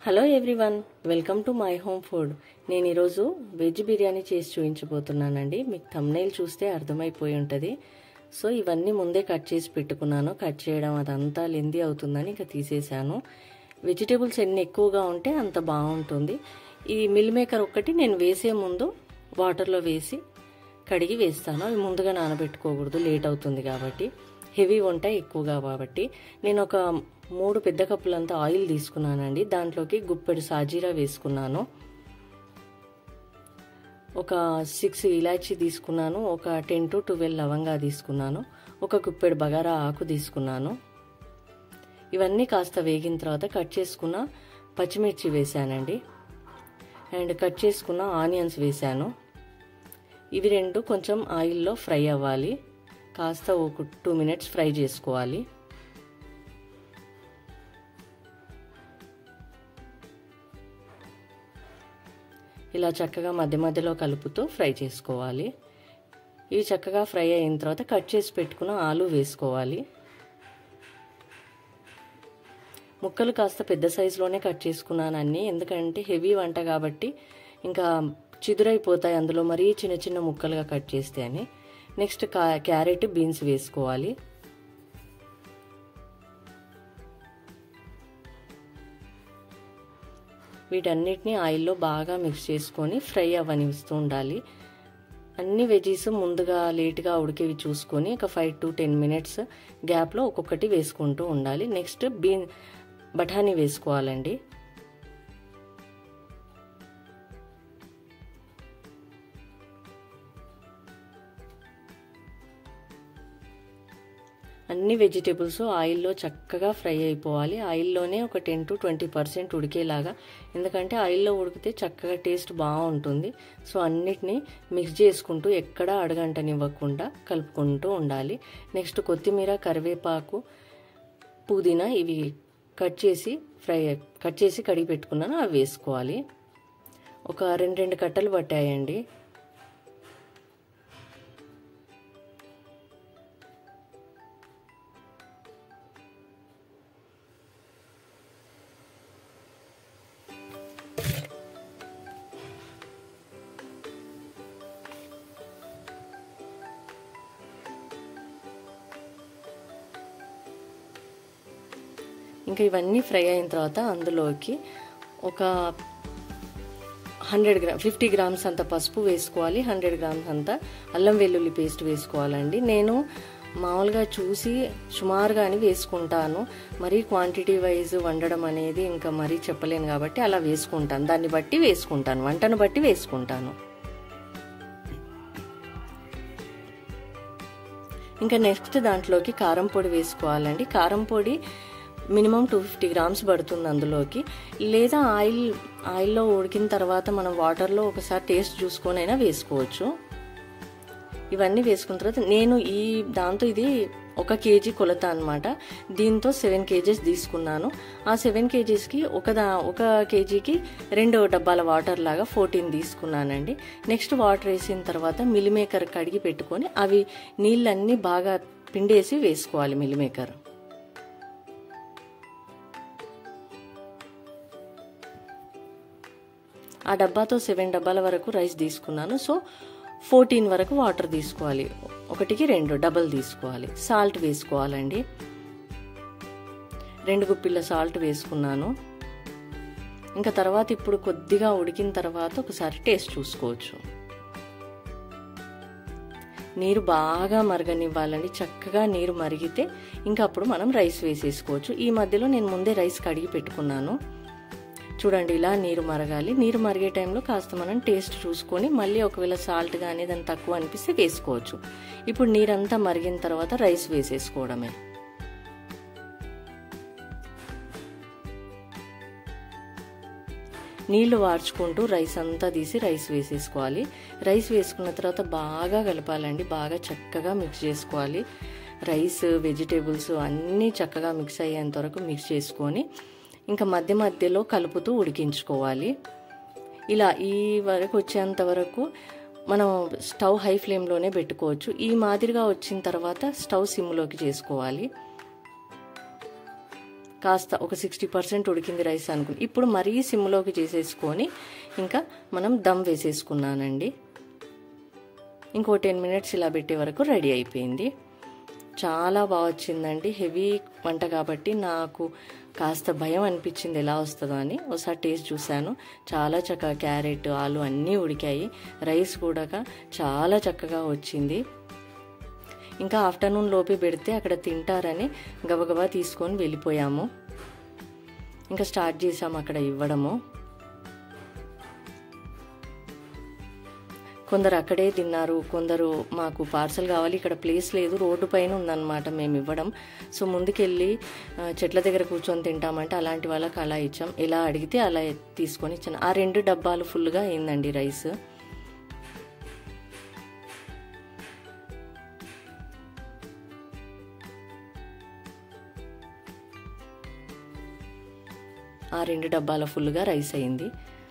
hello everyone welcome to my home food నేను ఈరోజు veg biryani చేసి చూపించబోతున్నానండి మీకు thumbnail చూస్తే అర్థమైపోయి ఉంటుంది సో ఇవన్నీ ముందే కట్ చేసి పెట్టుకున్నాను కట్ చేయడం అదంతా లెందీ అవుతుందని ఇంకా తీసేశాను వెజిటేబుల్స్ ఎన్ని ఎక్కువగా ఉంటే అంత బాగుంటుంది ఈ మిల్ మేకర్ ఒక్కటి నేను వేసే ముందు వాటర్లో వేసి కడిగి వేస్తాను అవి ముందుగా నానబెట్టుకోకూడదు లేట్ అవుతుంది కాబట్టి హెవీ వంట ఎక్కువగా కాబట్టి నేను ఒక మూడు పెద్ద కప్పులంతా ఆయిల్ తీసుకున్నానండి దాంట్లోకి గుప్పెడు సాజీరా వేసుకున్నాను ఒక సిక్స్ ఇలాచీ తీసుకున్నాను ఒక టెన్ టు ట్వెల్వ్ లవంగా తీసుకున్నాను ఒక గుప్పెడు బగారా ఆకు తీసుకున్నాను ఇవన్నీ కాస్త వేగిన తర్వాత కట్ చేసుకున్న పచ్చిమిర్చి వేసానండి అండ్ కట్ చేసుకున్న ఆనియన్స్ వేసాను ఇవి రెండు కొంచెం ఆయిల్లో ఫ్రై అవ్వాలి కాస్త ఒక టూ మినిట్స్ ఫ్రై చేసుకోవాలి ఇలా చక్కగా మధ్య మధ్యలో కలుపుతూ ఫ్రై చేసుకోవాలి ఇవి చక్కగా ఫ్రై అయిన తర్వాత కట్ చేసి పెట్టుకున్న ఆలు వేసుకోవాలి ముక్కలు కాస్త పెద్ద సైజులోనే కట్ చేసుకున్నాను అన్ని ఎందుకంటే హెవీ వంట కాబట్టి ఇంకా చిదురైపోతాయి అందులో మరీ చిన్న చిన్న ముక్కలుగా కట్ చేస్తే అని నెక్స్ట్ క్యారెట్ బీన్స్ వేసుకోవాలి వీటన్నిటిని ఆయిల్లో బాగా మిక్స్ చేసుకొని ఫ్రై అవ్వనిస్తూ ఉండాలి అన్ని వెజీస్ ముందుగా లేట్గా ఉడికేవి చూసుకొని ఒక ఫైవ్ టు టెన్ మినిట్స్ గ్యాప్లో ఒక్కొక్కటి వేసుకుంటూ ఉండాలి నెక్స్ట్ బీన్ బఠానీ వేసుకోవాలండి అన్ని వెజిటేబుల్స్ ఆయిల్లో చక్కగా ఫ్రై అయిపోవాలి ఆయిల్లోనే ఒక టెన్ టు ట్వంటీ పర్సెంట్ ఉడికేలాగా ఎందుకంటే ఆయిల్లో ఉడికితే చక్కగా టేస్ట్ బాగుంటుంది సో అన్నిటినీ మిక్స్ చేసుకుంటూ ఎక్కడా అడగంటనివ్వకుండా కలుపుకుంటూ ఉండాలి నెక్స్ట్ కొత్తిమీర కరివేపాకు పుదీనా ఇవి కట్ చేసి ఫ్రై కట్ చేసి కడిగి పెట్టుకున్నాను అవి వేసుకోవాలి ఒక రెండు రెండు కట్టలు పట్టాయండి ఇంకా ఇవన్నీ ఫ్రై అయిన తర్వాత అందులోకి ఒక హండ్రెడ్ గ్రామ్ ఫిఫ్టీ గ్రామ్స్ అంత పసుపు వేసుకోవాలి హండ్రెడ్ గ్రామ్స్ అంత అల్లం వెల్లుల్లి పేస్ట్ వేసుకోవాలండి నేను మామూలుగా చూసి సుమారుగాని వేసుకుంటాను మరీ క్వాంటిటీ వైజ్ వండడం అనేది ఇంకా మరీ చెప్పలేను కాబట్టి అలా వేసుకుంటాను దాన్ని బట్టి వేసుకుంటాను వంటను బట్టి వేసుకుంటాను ఇంకా నెక్స్ట్ దాంట్లోకి కారం పొడి వేసుకోవాలండి కారం పొడి మినిమం టూ ఫిఫ్టీ గ్రామ్స్ పడుతుంది అందులోకి లేదా ఆయిల్ ఆయిల్లో ఉడికిన తర్వాత మనం వాటర్లో ఒకసారి టేస్ట్ చూసుకొని అయినా వేసుకోవచ్చు ఇవన్నీ వేసుకున్న తర్వాత నేను ఈ దాంతో ఇది ఒక కేజీ కొలత అనమాట దీంతో సెవెన్ కేజీస్ తీసుకున్నాను ఆ సెవెన్ కేజీస్కి ఒక దా ఒక కేజీకి రెండు డబ్బాల వాటర్ లాగా ఫోర్టీన్ తీసుకున్నానండి నెక్స్ట్ వాటర్ వేసిన తర్వాత మిల్లిమేకర్ కడిగి పెట్టుకొని అవి నీళ్ళన్నీ బాగా పిండేసి వేసుకోవాలి మిల్లిమేకర్ ఆ డబ్బాతో సెవెన్ డబ్బాల వరకు రైస్ తీసుకున్నాను సో ఫోర్టీన్ వరకు వాటర్ తీసుకోవాలి ఒకటికి రెండు డబల్ తీసుకోవాలి సాల్ట్ వేసుకోవాలండి రెండు గుప్పిళ్ళ సాల్ట్ వేసుకున్నాను ఇంకా తర్వాత ఇప్పుడు కొద్దిగా ఉడికిన తర్వాత ఒకసారి టేస్ట్ చూసుకోవచ్చు నీరు బాగా మరగనివ్వాలండి చక్కగా నీరు మరిగితే ఇంకా అప్పుడు మనం రైస్ వేసేసుకోవచ్చు ఈ మధ్యలో నేను ముందే రైస్ కడిగి పెట్టుకున్నాను చూడండి ఇలా నీరు మరగాలి నీరు మరిగే టైంలో కాస్త మనం టేస్ట్ చూసుకొని మళ్ళీ ఒకవేళ సాల్ట్ కానీ దాన్ని తక్కువ అనిపిస్తే వేసుకోవచ్చు ఇప్పుడు నీరంతా మరిగిన తర్వాత రైస్ వేసేసుకోవడమే నీళ్లు వార్చుకుంటూ రైస్ అంతా తీసి రైస్ వేసేసుకోవాలి రైస్ వేసుకున్న తర్వాత బాగా కలపాలండి బాగా చక్కగా మిక్స్ చేసుకోవాలి రైస్ వెజిటేబుల్స్ అన్నీ చక్కగా మిక్స్ అయ్యేంత వరకు మిక్స్ చేసుకొని ఇంకా మధ్య మధ్యలో కలుపుతూ ఉడికించుకోవాలి ఇలా ఈ వరకు వచ్చేంత వరకు మనం స్టవ్ హై ఫ్లేమ్లోనే పెట్టుకోవచ్చు ఈ మాదిరిగా వచ్చిన తర్వాత స్టవ్ సిమ్లోకి చేసుకోవాలి కాస్త ఒక సిక్స్టీ పర్సెంట్ ఉడికింది రైస్ అనుకుని ఇప్పుడు మరీ సిమ్లోకి చేసేసుకొని ఇంకా మనం దమ్ వేసేసుకున్నానండి ఇంకో టెన్ మినిట్స్ ఇలా పెట్టే వరకు రెడీ అయిపోయింది చాలా బాగా వచ్చిందండి హెవీ వంట కాబట్టి నాకు కాస్త భయం అనిపించింది ఎలా వస్తుందో అని ఒకసారి టేస్ట్ చూశాను చాలా చక్కగా క్యారెట్ ఆలు అన్నీ ఉడికాయి రైస్ కూడా చాలా చక్కగా వచ్చింది ఇంకా ఆఫ్టర్నూన్ లోపే పెడితే అక్కడ తింటారని గబగబా తీసుకొని వెళ్ళిపోయాము ఇంకా స్టార్ట్ చేసాము అక్కడ ఇవ్వడము కొందరు అక్కడే తిన్నారు కొందరు మాకు పార్సల్ కావాలి ఇక్కడ ప్లేస్ లేదు రోడ్డు పైన ఉందన్నమాట మేము ఇవ్వడం సో ముందుకెళ్ళి చెట్ల దగ్గర కూర్చొని తింటామంటే అలాంటి వాళ్ళకి అలా ఇచ్చాం ఎలా అడిగితే అలా తీసుకొని ఇచ్చాను ఆ రెండు డబ్బాలు ఫుల్గా అయిందండి రైస్ ఆ రెండు డబ్బాల ఫుల్గా రైస్ అయింది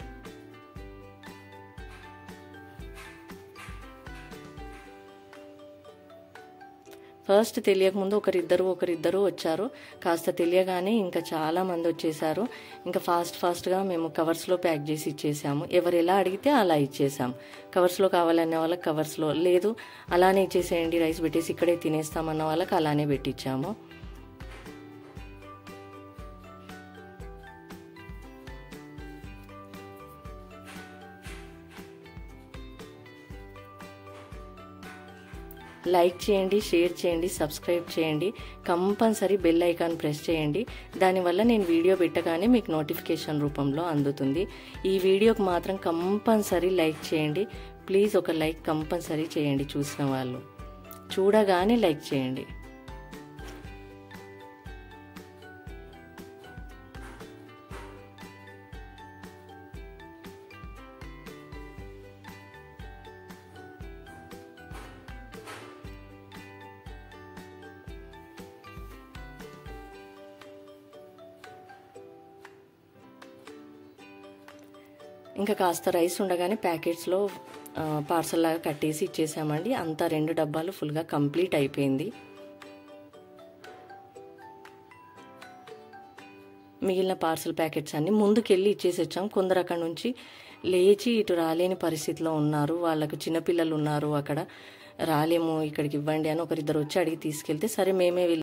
ఫస్ట్ తెలియకముందు ఒకరిద్దరు ఒకరిద్దరు వచ్చారు కాస్త తెలియగానే ఇంకా చాలా మంది వచ్చేసారు ఇంకా ఫాస్ట్ ఫాస్ట్గా మేము కవర్స్లో ప్యాక్ చేసి ఇచ్చేసాము ఎవరు ఎలా అడిగితే అలా ఇచ్చేసాం కవర్స్లో కావాలనే వాళ్ళకి కవర్స్లో లేదు అలానే ఇచ్చేసేయండి రైస్ పెట్టేసి ఇక్కడే తినేస్తామన్న వాళ్ళకి అలానే పెట్టించాము లైక్ చేయండి షేర్ చేయండి సబ్స్క్రైబ్ చేయండి కంపల్సరీ బెల్ ఐకాన్ ప్రెస్ చేయండి దానివల్ల నేను వీడియో పెట్టగానే మీకు నోటిఫికేషన్ రూపంలో అందుతుంది ఈ వీడియోకి మాత్రం కంపల్సరీ లైక్ చేయండి ప్లీజ్ ఒక లైక్ కంపల్సరీ చేయండి చూసిన వాళ్ళు చూడగానే లైక్ చేయండి ఇంకా కాస్త రైస్ ఉండగానే ప్యాకెట్స్లో పార్సల్ లాగా కట్టేసి ఇచ్చేసామండి అంతా రెండు డబ్బాలు ఫుల్గా కంప్లీట్ అయిపోయింది మిగిలిన పార్సల్ ప్యాకెట్స్ అన్ని ముందుకెళ్ళి ఇచ్చేసి వచ్చాం కొందరు అక్కడ నుంచి లేచి ఇటు రాలేని పరిస్థితిలో ఉన్నారు వాళ్ళకు చిన్నపిల్లలు ఉన్నారు అక్కడ రాలేము ఇక్కడికి ఇవ్వండి అని ఒకరిద్దరు వచ్చి అడిగి తీసుకెళ్తే సరే మేమే వెళ్ళి